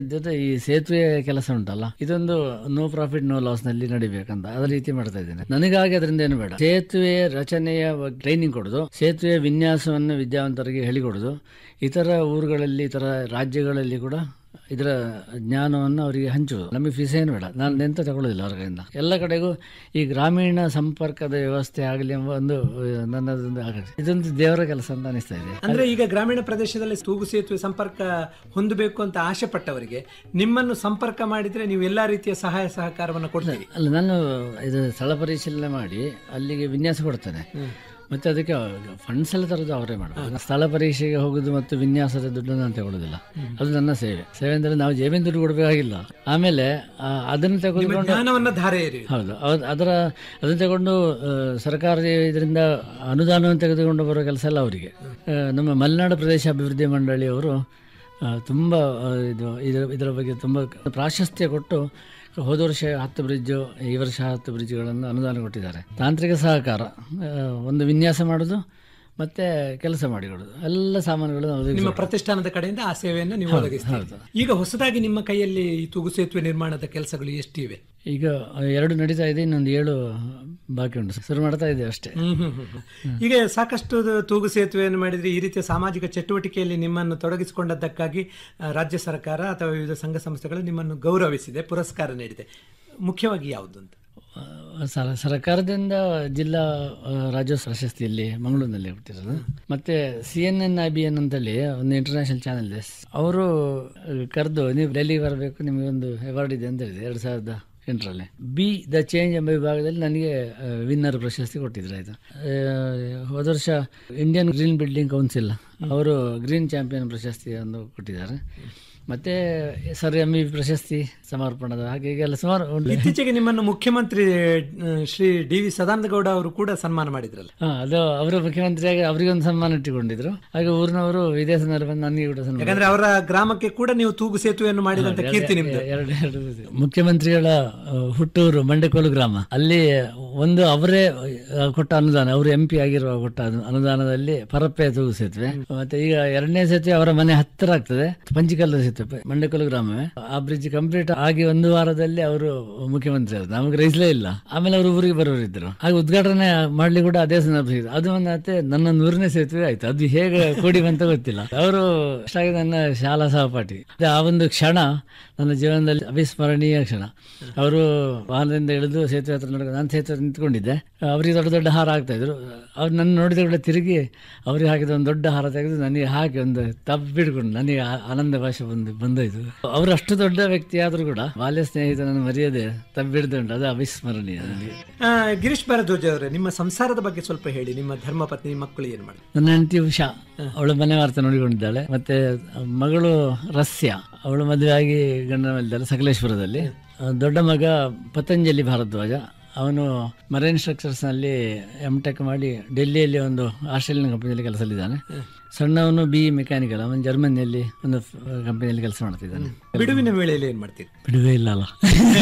ಜೊತೆ ಈ ಸೇತುವೆ ಕೆಲಸ ಉಂಟಲ್ಲ ಇದೊಂದು ನೋ ಪ್ರಾಫಿಟ್ ನೋ ಲಾಸ್ ನಲ್ಲಿ ನಡಿಬೇಕಂತ ಅದ ರೀತಿ ಮಾಡ್ತಾ ಇದ್ದೇನೆ ನನಗಾಗಿ ಅದರಿಂದ ಏನು ಬೇಡ ಸೇತುವೆ ರಚನೆಯ ಟ್ರೈನಿಂಗ್ ಕೊಡುದು ಸೇತುವೆ ವಿನ್ಯಾಸವನ್ನು ವಿದ್ಯಾವಂತರಿಗೆ ಹೇಳಿಕೊಡುದು ಇತರ ಊರುಗಳಲ್ಲಿ ಇತರ ರಾಜ್ಯಗಳಲ್ಲಿ ಕೂಡ ಇದರ ಜ್ಞಾನವನ್ನು ಅವರಿಗೆ ಹಂಚುವುದು ನಮಗೆ ಫೀಸ್ ಏನು ಬೇಡ ನಾನು ಎಂತ ತಗೊಳ್ಳೋದಿಲ್ಲ ಅವ್ರ ಕಡೆಯಿಂದ ಎಲ್ಲ ಕಡೆಗೂ ಈ ಗ್ರಾಮೀಣ ಸಂಪರ್ಕದ ವ್ಯವಸ್ಥೆ ಆಗಲಿ ಎಂಬ ಒಂದು ಅಹ್, ನನ್ನದೊಂದು ಆಕಾಂಕ್ಷೆ. ಇದೊಂದು ದೇವರ ಕೆಲಸ ಅಂತ ಅನಿಸ್ತಾ ಇದೆ ಅಂದ್ರೆ ಈಗ ಗ್ರಾಮೀಣ ಪ್ರದೇಶದಲ್ಲಿ ತೂಗು ಸೇತುವೆ ಸಂಪರ್ಕ ಹೊಂದಬೇಕು ಅಂತ ಆಸೆ ಪಟ್ಟವರಿಗೆ ನಿಮ್ಮನ್ನು ಸಂಪರ್ಕ ಮಾಡಿದ್ರೆ ನೀವು ಎಲ್ಲಾ ರೀತಿಯ ಸಹಾಯ ಸಹಕಾರವನ್ನು ಕೊಡ್ತೀರಿ ಅಲ್ಲ ನಾನು ಇದು ಸ್ಥಳ ಪರಿಶೀಲನೆ ಮಾಡಿ ಅಲ್ಲಿಗೆ ವಿನ್ಯಾಸ ಕೊಡ್ತೇನೆ ಮತ್ತೆ ಅದಕ್ಕೆ ಫಂಡ್ಸ್ ಎಲ್ಲ ತರೋದು ಅವರೇ ಮಾಡೋದು ಸ್ಥಳ ಪರೀಕ್ಷೆಗೆ ಹೋಗುದು ಮತ್ತು ವಿನ್ಯಾಸದ ದುಡ್ಡು ನಾನು ತಗೊಳ್ಳೋದಿಲ್ಲ ಅದು ನನ್ನ ಸೇವೆ ಸೇವೆ ಅಂದ್ರೆ ನಾವು ಜೇಬಿನ ದುಡ್ಡು ಕೊಡಬೇಕಾಗಿಲ್ಲ ಆಮೇಲೆ ಆ, ಅದನ್ನು ತೆಗೆದುಕೊಂಡು ಜ್ಞಾನವನ್ನ ಧಾರೆ ಎರೆಯುವುದು. ಹೌದು ಅದ್- ಅದರ ಅದನ್ನು ತಗೊಂಡು ಆ, ಸರ್ಕಾರ ಇದರಿಂದ ಅನುದಾನವನ್ನು ತೆಗೆದುಕೊಂಡು ಬರೋ ಕೆಲಸ ಎಲ್ಲ ಅವರಿಗೆ ಆ, ನಮ್ಮ ಮಲೆನಾಡು ಪ್ರದೇಶ ಅಭಿವೃದ್ಧಿ ಮಂಡಳಿಯವರು ಆ, ತುಂಬ ಆ, ಇದು ಇದರ ಇದರ ಬಗ್ಗೆ ತುಂಬ ಪ್ರಾಶಸ್ತ್ಯ ಕೊಟ್ಟು ಹೋದ ವರ್ಷ ಹತ್ತು ಬ್ರಿಡ್ಜು ಈ ವರ್ಷ ಹತ್ತು ಬ್ರಿಡ್ಜ್ಗಳನ್ನು ಅನುದಾನ ಕೊಟ್ಟಿದ್ದಾರೆ ತಾಂತ್ರಿಕ ಸಹಕಾರ ಆ, ಒಂದು ವಿನ್ಯಾಸ ಮಾಡೋದು ಮತ್ತೆ ಕೆಲಸ ಮಾಡಿಕೊಡೋದು ಎಲ್ಲ ಸಾಮಾನುಗಳು ನಾವು ನಿಮ್ಮ ಪ್ರತಿಷ್ಠಾನದ ಕಡೆಯಿಂದ ಆ ಸೇವೆಯನ್ನು ನೀವು ಒದಗಿಸ್ತೀರಿ ಈಗ ಹೊಸದಾಗಿ ನಿಮ್ಮ ಕೈಯಲ್ಲಿ ಈ ತೂಗು ಸೇತುವೆ ನಿರ್ಮಾಣದ ಕೆಲಸಗಳು ಎಷ್ಟಿವೆ ಈಗ ಎರಡು ನಡೀತಾ ಇದೆ ಇನ್ನೊಂದು ಏಳು ಬಾಕಿ ಉಂಟು ಶುರು ಮಾಡ್ತಾ ಇದ್ದೇವೆ ಅಷ್ಟೇ ಹ್ಮ್ ಹ್ಮ್ ಹ್ಮ್ ಹ್ಮ್. ಈಗ ಸಾಕಷ್ಟು ತೂಗು ಸೇತುವೆಯನ್ನು ಮಾಡಿದ್ರೆ ಈ ರೀತಿಯ ಸಾಮಾಜಿಕ ಚಟುವಟಿಕೆಯಲ್ಲಿ ನಿಮ್ಮನ್ನು ತೊಡಗಿಸಿಕೊಂಡದ್ದಕ್ಕಾಗಿ ಆ, ರಾಜ್ಯ ಸರ್ಕಾರ ಅಥವಾ ವಿವಿಧ ಸಂಘ ಸಂಸ್ಥೆಗಳು ನಿಮ್ಮನ್ನು ಗೌರವಿಸಿದೆ ಪುರಸ್ಕಾರ ನೀಡಿದೆ ಮುಖ್ಯವಾಗಿ ಯಾವುದು ಅಂತ ಆ, ಸರ- ಸರ್ಕಾರದಿಂದ ಜಿಲ್ಲಾ ಆ, ರಾಜ್ಯೋತ್ಸವ ಪ್ರಶಸ್ತಿಯಲ್ಲಿ ಮಂಗಳೂರಿನಲ್ಲಿ ಹುಟ್ಟಿರೋದು ಮತ್ತೆ C N N I B N ಅಂತೇಳಿ ಒಂದು ಇಂಟರ್ನ್ಯಾಷನಲ್ ಚಾನೆಲ್ ಇದೆ ಅವರು ಕರೆದು ನೀವು ಡೆಲ್ಲಿಗೆ ಬರಬೇಕು ನಿಮಗೆ ಒಂದು ಅವಾರ್ಡ್ ಇದೆ ಅಂತ ಹೇಳಿದೆ ಎರಡು ಸಾವಿರದ ಎಂಟರಲ್ಲಿ ಬಿ ದ ಚೇಂಜ್ ಎಂಬ ವಿಭಾಗದಲ್ಲಿ ನನಗೆ ವಿನ್ನರ್ ಪ್ರಶಸ್ತಿ ಕೊಟ್ಟಿದ್ರು ಆಯ್ತು ಆ, ಹೋದ ವರ್ಷ ಇಂಡಿಯನ್ ಗ್ರೀನ್ ಬಿಲ್ಡಿಂಗ್ ಕೌನ್ಸಿಲ್ ಅವರು ಗ್ರೀನ್ ಚಾಂಪಿಯನ್ ಪ್ರಶಸ್ತಿ ಒಂದು ಕೊಟ್ಟಿದ್ದಾರೆ ಮತ್ತೆ ಸರ್ ಎಂ ಇ ಪ್ರಶಸ್ತಿ ಸಮರ್ಪಣದ ಹಾಗೆ ಹೀಗೆಲ್ಲ ಸುಮಾರು ಉಂಟು ಇತ್ತೀಚೆಗೆ ನಿಮ್ಮನ್ನು ಮುಖ್ಯಮಂತ್ರಿ ಆ, ಶ್ರೀ ಡಿ ವಿ ಸದಾನಂದ ಗೌಡ ಅವರು ಕೂಡ ಸನ್ಮಾನ ಮಾಡಿದ್ರಲ್ಲ ಹಾ, ಅದು ಅವರು ಮುಖ್ಯಮಂತ್ರಿಯಾಗಿ ಅವರಿಗೊಂದು ಸನ್ಮಾನ ಇಟ್ಟುಕೊಂಡಿದ್ರು ಹಾಗೆ ಊರಿನವರು ಇದೇ ಸಂದರ್ಭದಲ್ಲಿ ನನಗೆ ಕೂಡ ಸನ್ಮಾನ ಯಾಕಂದ್ರೆ ಅವರ ಗ್ರಾಮಕ್ಕೆ ಕೂಡ ನೀವು ತೂಗು ಸೇತುವೆಯನ್ನು ಮಾಡಿದಂತ ಕೀರ್ತಿ ನಿಮ್ದು ಎರಡು ಎರಡು ಇದೆ. ಮುಖ್ಯಮಂತ್ರಿಗಳ ಆ, ಹುಟ್ಟೂರು ಮಂಡೆಕೋಲು ಗ್ರಾಮ ಅಲ್ಲಿ ಒಂದು ಅವರೇ ಆ, ಕೊಟ್ಟ ಅನುದಾನ ಅವರು ಎಂ ಪಿ ಆಗಿರುವ ಕೊಟ್ಟ ಅನು- ಅನುದಾನದಲ್ಲಿ ಪರಪ್ಪೆ ತೂಗು ಸೇತುವೆ ಮತ್ತೆ ಈಗ ಎರಡನೇ ಸೇತುವೆ ಅವರ ಮನೆ ಹತ್ತಿರ ಆಗ್ತದೆ ಪಂಚಿಕಲ್ಲು ಸೇತುವೆ ಮಂಡೆಕೋಲು ಗ್ರಾಮವೇ ಆ ಬ್ರಿಡ್ಜ್ ಕಂಪ್ಲೀಟ್ ಆಗಿ ಒಂದು ವಾರದಲ್ಲಿ ಅವರು ಮುಖ್ಯಮಂತ್ರಿ ಆದ್ರು ನಮಗೆ ರೈಸ್ಲೇ ಇಲ್ಲ ಆಮೇಲೆ ಅವರು ಊರಿಗೆ ಬರೋರಿದ್ರು ಹಾಗೆ ಉದ್ಘಾಟನೆ ಮಾಡ್ಲಿಕ್ಕೆ ಕೂಡ ಅದೇ ಸಂದರ್ಭ ಸಿಕ್ಕಿತು. ಅದು ಮತ್ತೆ ನನ್ನ ನೂರನೇ ಸೇತುವೆ ಆಯ್ತು ಅದು ಹೇಗೆ ಕೂಡಿ ಬಂತ ಗೊತ್ತಿಲ್ಲ ಅವರು ಅಷ್ಟಾಗಿ ನನ್ನ ಶಾಲಾ ಸಹಪಾಠಿ ಅದೇ ಆ ಒಂದು ಕ್ಷಣ ನನ್ನ ಜೀವನದಲ್ಲಿ ಅವಿಸ್ಮರಣೀಯ ಕ್ಷಣ ಅವರು ವಾಹನದಿಂದ ಇಳಿದು ಸೇತುವೆ ಹತ್ರ ನಡ್ಕೊಂಡು ನಾನು ಸೇತುವೆ ಹತ್ರ ನಿಂತ್ಕೊಂಡಿದ್ದೆ ಅವರಿಗೆ ದೊಡ್ಡ ದೊಡ್ಡ ಹಾರ ಆಗ್ತಾ ಇದ್ರು ಅವ್ರು ನನ್ನ ನೋಡಿದ ಕೂಡ ತಿರುಗಿ ಅವ್ರಿಗೆ ಹಾಕಿದ ಒಂದು ದೊಡ್ಡ ಹಾರ ತೆಗೆದು ನನಗೆ ಹಾಕಿ ಒಂದು ತಬ್ಬಿಡ್ಕೊಂಡು ನನಗೆ ಆ- ಆನಂದ ಭಾಷೆ ಬಂದು ಬಂದೋಯ್ತು ಅವರು ಅಷ್ಟು ದೊಡ್ಡ ವ್ಯಕ್ತಿ ಆದ್ರೂ ಕೂಡ ಬಾಲ್ಯ ಸ್ನೇಹಿತನನ್ನು ಮರೆಯದೆ ತಬ್ಬಿಡ್ದುಂಟು ಅದು ಅವಿಸ್ಮರಣೀಯ ನನಗೆ ಆ, ಗಿರೀಶ್ ಭಾರದ್ವಾಜ್ ಅವರೇ ನಿಮ್ಮ ಸಂಸಾರದ ಬಗ್ಗೆ ಸ್ವಲ್ಪ ಹೇಳಿ ನಿಮ್ಮ ಧರ್ಮಪತ್ನಿ ಮಕ್ಕಳು ಏನ್ ಮಾಡಿ ನನ್ನ ಹೆಂಡತಿ ಉಷಾ ಅವಳು ಮನೆ ವಾರ್ತೆ ನೋಡಿಕೊಂಡಿದ್ದಾಳೆ ಮತ್ತೆ ಮಗಳು ರಸ್ಯ ಅವಳು ಮದುವೆ ಆಗಿ ಗಂಡನ ಮೇಲಿದ್ದಾಳೆ ಸಕಲೇಶ್ವರದಲ್ಲಿ ಆ, ದೊಡ್ಡ ಮಗ ಪತಂಜಲಿ ಭಾರದ್ವಾಜ ಅವನು ಮರೈನ್ ಸ್ಟ್ರಕ್ಚರ್ಸ್ ನಲ್ಲಿ ಎಂ ಟೆಕ್ ಮಾಡಿ ಡೆಲ್ಲಿಯಲ್ಲಿ ಒಂದು ಆಸ್ಟ್ರೇಲಿಯನ್ ಕಂಪನಿಯಲ್ಲಿ ಕೆಲಸದಲ್ಲಿದ್ದಾನೆ ಸಣ್ಣವನು ಬಿ ಮೆಕ್ಯಾನಿಕಲ್ ಅವನು ಜರ್ಮನಿಯಲ್ಲಿ ಒಂದು ಕಂಪನಿಯಲ್ಲಿ ಕೆಲಸ ಮಾಡ್ತಿದ್ದಾನೆ ಬಿಡುವಿನ ವೇಳೆಯಲ್ಲಿ ಏನ್ ಮಾಡ್ತೀರಿ ಬಿಡುವೇ ಇಲ್ಲ ಅಲ್ಲ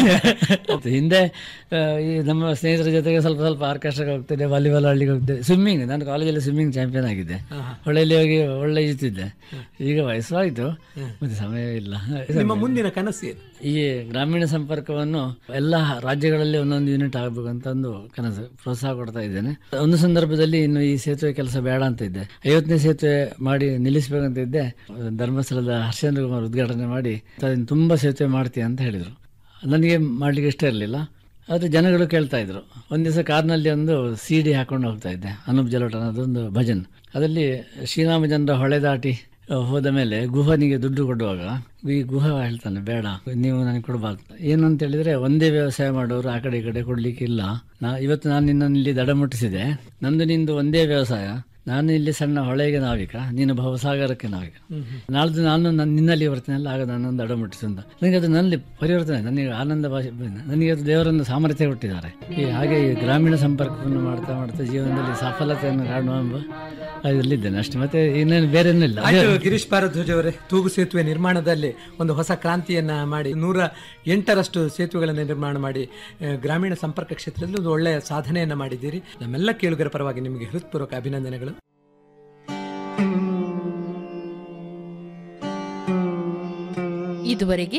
ಮತ್ತೆ ಹಿಂದೆ ಆ, ಈ ನಮ್ಮ ಸ್ನೇಹಿತರ ಜೊತೆಗೆ ಸ್ವಲ್ಪ ಸ್ವಲ್ಪ ಆರ್ಕೆಸ್ಟ್ರಾಗೆ ಹೋಗ್ತಿದ್ದೆ ವಾಲಿಬಾಲ್ ಆಡ್ಲಿಕ್ಕೆ ಹೋಗ್ತಿದ್ದೆ ಸ್ವಿಮ್ಮಿಂಗ್ ನಾನು ಕಾಲೇಜಲ್ಲಿ ಸ್ವಿಮ್ಮಿಂಗ್ ಚಾಂಪಿಯನ್ ಆಗಿದ್ದೆ ಹೊಳೆಯಲ್ಲಿ ಹೋಗಿ ಒಳ್ಳೆ ಈಜುತ್ತಿದ್ದೆ ಈಗ ವಯಸ್ಸಾಯಿತು ಮತ್ತೆ ಸಮಯ ಇಲ್ಲ ನಿಮ್ಮ ಮುಂದಿನ ಕನಸು ಏನು ಈ ಗ್ರಾಮೀಣ ಸಂಪರ್ಕವನ್ನು ಎಲ್ಲ ರಾಜ್ಯಗಳಲ್ಲಿ ಒಂದೊಂದು ಯೂನಿಟ್ ಆಗಬೇಕು ಅಂತ ಒಂದು ಕನಸು ಪ್ರೋತ್ಸಾಹ ಕೊಡ್ತಾ ಇದ್ದೇನೆ ಒಂದು ಸಂದರ್ಭದಲ್ಲಿ ಇನ್ನು ಈ ಸೇತುವೆ ಕೆಲಸ ಬೇಡ ಅಂತ ಇದ್ದೆ ಐವತ್ತನೇ ಸೇತುವೆ ಮಾಡಿ ನಿಲ್ಲಿಸಬೇಕಂತ ಇದ್ದೆ ಧರ್ಮಸ್ಥಳದ ಹರ್ಷೇಂದ್ರ ಕುಮಾರ್ ಉದ್ಘಾಟನೆ ಮಾಡಿ ಅದನ್ನ ತುಂಬಾ ಸೇತುವೆ ಮಾಡ್ತೀಯ ಅಂತ ಹೇಳಿದರು ನನಗೆ ಮಾಡ್ಲಿಕ್ಕೆ ಇಷ್ಟ ಇರಲಿಲ್ಲ ಆದರೆ ಜನಗಳು ಕೇಳ್ತಾ ಇದ್ರು ಒಂದು ದಿವಸ ಕಾರ್ನಲ್ಲಿ ಒಂದು ಸಿ ಡಿ ಹಾಕೊಂಡು ಹೋಗ್ತಾ ಇದ್ದೆ ಅನೂಪ್ ಜಲೋಟ ಅನ್ನೋದೊಂದು ಭಜನ್ ಅದರಲ್ಲಿ ಶ್ರೀರಾಮ ಜನರ ಹೊಳೆ ದಾಟಿ ಆ, ಹೋದ ಮೇಲೆ ಗುಹನಿಗೆ ದುಡ್ಡು ಕೊಡುವಾಗ ಈ ಗುಹ ಹೇಳ್ತಾನೆ ಬೇಡ ನೀವು ನನಗೆ ಕೊಡಬಾರ್ದು ಏನಂತ ಹೇಳಿದ್ರೆ ಒಂದೇ ವ್ಯವಸಾಯ ಮಾಡೋರು ಆ ಕಡೆ ಈ ಕಡೆ ಕೊಡ್ಲಿಕ್ಕೆ ಇಲ್ಲ ನಾ ಇವತ್ತು ನಾನು ನಿನ್ನನ್ನು ಇಲ್ಲಿ ದಡ ಮುಟ್ಟಿಸಿದೆ ನಂದು ನಿಂದು ಒಂದೇ ವ್ಯವಸಾಯ ನಾನು ಇಲ್ಲಿ ಸಣ್ಣ ಹೊಳೆಗೆ ನಾವಿಕ ನೀನು ಭವಸಾಗರಕ್ಕೆ ನಾವಿಕ ನಾಳ್ದು ನಾನು ನನ್ನ ನಿನ್ನಲ್ಲಿ ಬರ್ತೇನಲ್ಲ ಆಗ ನಾನೊಂದು ಅಡ ಮುಟ್ಟಿಸು ಅಂತ ನನಗೆ ಅದು ನನ್ನಲ್ಲಿ ಪರಿವರ್ತನೆ ನನಗೆ ಆನಂದ ಭಾಷೆ ಬಂದ- ನನಗೆ ಅದು ದೇವರನ್ನು ಸಾಮರ್ಥ್ಯ ಕೊಟ್ಟಿದ್ದಾರೆ ಈ ಹಾಗೆ ಈ ಗ್ರಾಮೀಣ ಸಂಪರ್ಕವನ್ನು ಮಾಡ್ತಾ ಮಾಡ್ತಾ ಜೀವನದಲ್ಲಿ ಸಫಲತೆಯನ್ನು ಕಾಣುವ ಎಂಬ ಇದರಲ್ಲಿದ್ದೇನೆ ಅಷ್ಟೇ ಮತ್ತೆ ಇನ್ನೇನು ಬೇರೆ ಏನಿಲ್ಲ ಆಯ್ತು ಗಿರೀಶ್ ಭಾರದ್ವಾಜ್ ಅವರೇ ತೂಗು ಸೇತುವೆ ನಿರ್ಮಾಣದಲ್ಲಿ ಒಂದು ಹೊಸ ಕ್ರಾಂತಿಯನ್ನ ಮಾಡಿ ನೂರ ಎಂಟರಷ್ಟು ಸೇತುವೆಗಳನ್ನು ನಿರ್ಮಾಣ ಮಾಡಿ ಆ, ಗ್ರಾಮೀಣ ಸಂಪರ್ಕ ಕ್ಷೇತ್ರದಲ್ಲಿ ಒಂದು ಒಳ್ಳೆಯ ಸಾಧನೆಯನ್ನ ಮಾಡಿದ್ದೀರಿ ನಮ್ಮೆಲ್ಲ ಕೇಳುಗರ ಪರವಾಗಿ ನಿಮಗೆ ಹೃತ್ಪೂರ್ವಕ ಅಭಿನಂದನೆಗಳು ಇದು ಇದುವರೆಗೆ